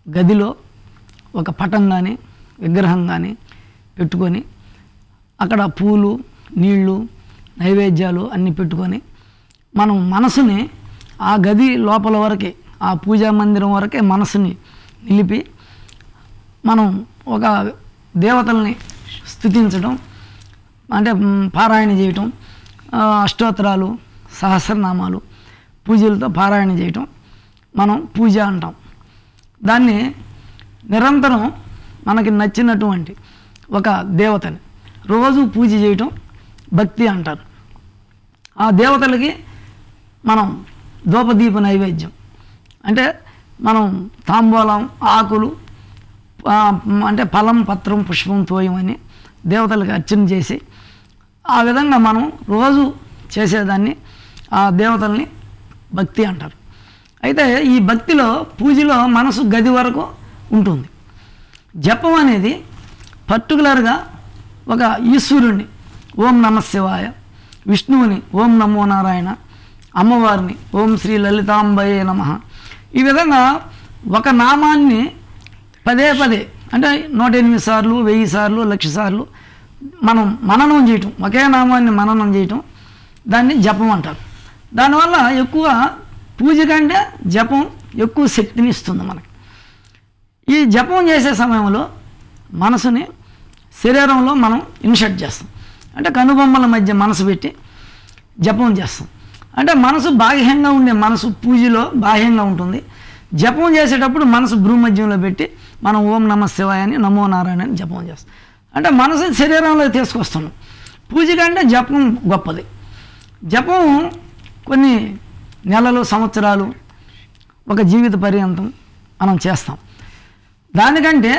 గదిలో ఒక పటం కానీ విగ్రహం కానీ పెట్టుకొని అక్కడ పూలు నీళ్ళు నైవేద్యాలు అన్నీ పెట్టుకొని మనం మనసుని ఆ గది లోపల వరకే ఆ పూజా మందిరం వరకే మనసుని నిలిపి మనం ఒక దేవతల్ని స్థుతించడం అంటే మ్, పారాయణ చేయటం ఆ, అష్టోత్తరాలు సహస్రనామాలు పూజలతో పారాయణ చేయటం మనం పూజ అంటాం దాన్ని నిరంతరం మనకి నచ్చినటువంటి ఒక దేవతని రోజు పూజ చేయటం భక్తి అంటారు ఆ దేవతలకి మనం ధూపదీప నైవేద్యం అంటే మనం తాంబూలం ఆకులు ఆ, అంటే ఫలం పత్రం పుష్పం తోయం అని దేవతలకు అర్చన చేసి ఆ విధంగా మనం రోజు చేసేదాన్ని ఆ దేవతల్ని భక్తి అంటారు అయితే ఈ భక్తిలో పూజలో మనసు గది వరకు ఉంటుంది జపం అనేది పర్టికులర్గా ఒక ఈశ్వరుణ్ణి ఓం నమ శివాయ విష్ణువుని ఓం నమో నారాయణ అమ్మవారిని ఓం శ్రీ లలితాంబయే నమ ఈ విధంగా ఒక నామాన్ని పదే పదే అంటే నూట ఎనిమిది సార్లు వెయ్యి సార్లు లక్ష సార్లు మనం మననం చేయటం ఒకే నామాన్ని మననం చేయటం దాన్ని జపం అంటారు దానివల్ల ఎక్కువ పూజ కంటే జపం ఎక్కువ శక్తిని ఇస్తుంది మనకి ఈ జపం చేసే సమయంలో మనసుని శరీరంలో మనం ఇన్షర్ట్ చేస్తాం అంటే కనుబొమ్మల మధ్య మనసు పెట్టి జపం చేస్తాం అంటే మనసు బాహ్యంగా ఉండే మనసు పూజలో బాహ్యంగా ఉంటుంది జపం చేసేటప్పుడు మనసు భ్రూమధ్యంలో పెట్టి మనం ఓం నమ శివాయ అని నమో నారాయణ అని జపం చేస్తాం అంటే మనసు శరీరంలో తీసుకొస్తున్నాం పూజ కంటే జపం గొప్పది జపం కొన్ని నెలలు సంవత్సరాలు ఒక జీవిత పర్యంతం మనం చేస్తాం దానికంటే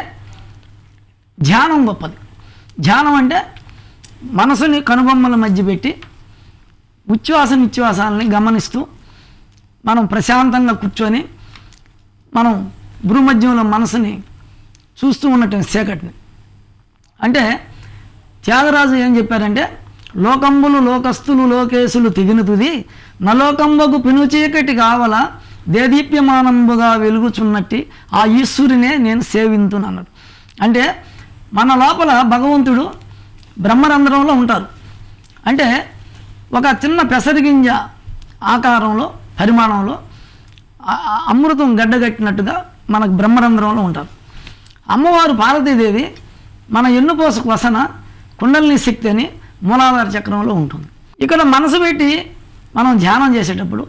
ధ్యానం గొప్పది ధ్యానం అంటే మనసుని కనుబొమ్మల మధ్య పెట్టి ఉచ్ఛ్వాస నిశ్వాసాలని గమనిస్తూ మనం ప్రశాంతంగా కూర్చొని మనం భూమధ్యంలో మనసుని చూస్తూ ఉన్నటువంటి చీకటిని అంటే త్యాగరాజు ఏం చెప్పారంటే లోకంబులు లోకస్తులు లోకేశులు తెగిన తుది నలోకంబకు పిను చీకటి కావల దేదీప్యమానంబుగా వెలుగుచున్నట్టి ఆ ఈశ్వరునే నేను సేవింతును అన్నాడు అంటే మన లోపల భగవంతుడు బ్రహ్మరంధ్రంలో ఉంటారు అంటే ఒక చిన్న పెసరిగింజ ఆకారంలో పరిమాణంలో ఆ- ఆ అమృతం గడ్డగట్టినట్టుగా మనకు బ్రహ్మరంధ్రంలో ఉంటారు అమ్మవారు పార్వతీదేవి మన ఎన్నుపోసకు వసన కుండలిని శక్తి అని మూలాధార చక్రంలో ఉంటుంది ఇక్కడ మనసు పెట్టి మనం ధ్యానం చేసేటప్పుడు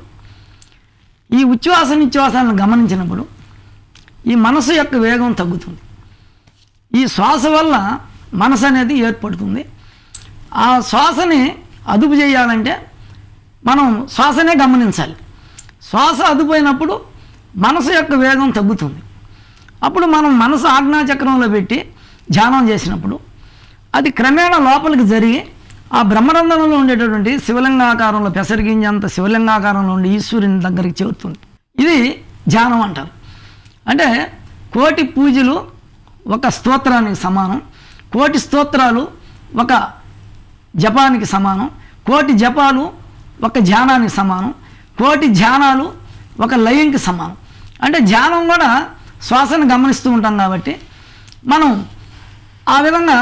ఈ ఉచ్ఛ్వాస నిశ్వాసాలను గమనించినప్పుడు ఈ మనసు యొక్క వేగం తగ్గుతుంది ఈ శ్వాస వల్ల మనసు అనేది ఏర్పడుతుంది ఆ శ్వాసని అదుపు చేయాలంటే మనం శ్వాసనే గమనించాలి శ్వాస అదుపోయినప్పుడు మనసు యొక్క వేగం తగ్గుతుంది అప్పుడు మనం మనసు ఆజ్ఞాచక్రంలో పెట్టి ధ్యానం చేసినప్పుడు అది క్రమేణా లోపలికి జరిగి ఆ బ్రహ్మరంధ్రంలో ఉండేటటువంటి శివలింగాకారంలో పెసరిగింజంత శివలింగాకారంలో ఉండే ఈశ్వరుని దగ్గరికి చేరుతుంది ఇది ధ్యానం అంటారు అంటే కోటి పూజలు ఒక స్తోత్రానికి సమానం కోటి స్తోత్రాలు ఒక జపానికి సమానం కోటి జపాలు ఒక ధ్యానానికి సమానం కోటి ధ్యానాలు ఒక లయంకి సమానం అంటే ధ్యానం కూడా శ్వాసను గమనిస్తూ ఉంటాం కాబట్టి మనం ఆ విధంగా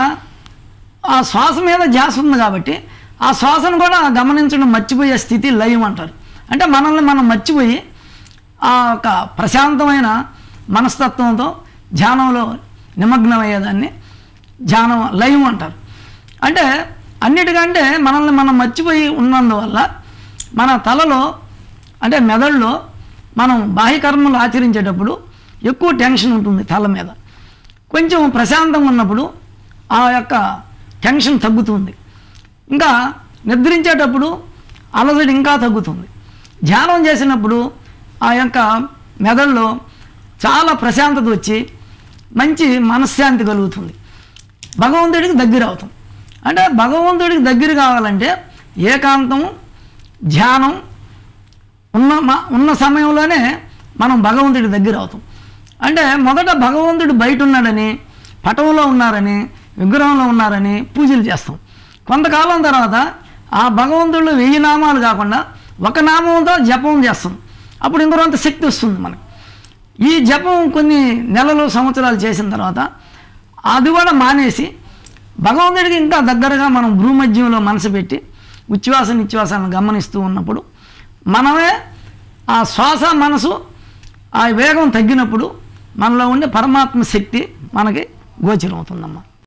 ఆ శ్వాస మీద ధ్యాస ఉంది కాబట్టి ఆ శ్వాసను కూడా గమనించడం మర్చిపోయే స్థితి లయం అంటారు అంటే మనల్ని మనం మర్చిపోయి ఆ ఒక ప్రశాంతమైన మనస్తత్వంతో ధ్యానంలో నిమగ్నమయ్యేదాన్ని ధ్యానం లయం అంటారు అంటే అన్నిటికంటే మనల్ని మనం మర్చిపోయి ఉన్నందువల్ల మన తలలో అంటే మెదడులో మనం బాహ్యకర్మలు ఆచరించేటప్పుడు ఎక్కువ టెన్షన్ ఉంటుంది తల మీద కొంచెం ప్రశాంతంగా ఉన్నప్పుడు ఆ యొక్క టెన్షన్ తగ్గుతుంది ఇంకా నిద్రించేటప్పుడు అలసడి ఇంకా తగ్గుతుంది ధ్యానం చేసినప్పుడు ఆ యొక్క మెదడులో చాలా ప్రశాంతత వచ్చి మంచి మనశ్శాంతి కలుగుతుంది భగవంతుడికి దగ్గర అవుతాం అంటే భగవంతుడికి దగ్గర కావాలంటే ఏకాంతం ధ్యానం ఉన్న మ- ఉన్న సమయంలోనే మనం భగవంతుడి దగ్గర అవుతాం అంటే మొదట భగవంతుడు బయట ఉన్నాడని పటంలో ఉన్నారని విగ్రహంలో ఉన్నారని పూజలు చేస్తాం కొంతకాలం తర్వాత ఆ భగవంతుడు వెయ్యి నామాలు కాకుండా ఒక నామంతో జపం చేస్తాం అప్పుడు ఇంకొంత శక్తి వస్తుంది మనకి ఈ జపం కొన్ని నెలలు సంవత్సరాలు చేసిన తర్వాత అది కూడా మానేసి భగవంతుడికి ఇంకా దగ్గరగా మనం భూమధ్యంలో మనసు పెట్టి ఉచ్ఛ్వాస నిశ్వాసాలను గమనిస్తూ ఉన్నప్పుడు మనమే ఆ శ్వాస మనసు ఆ వేగం తగ్గినప్పుడు మనలో ఉండే పరమాత్మ శక్తి మనకి గోచరం అవుతుందమ్మా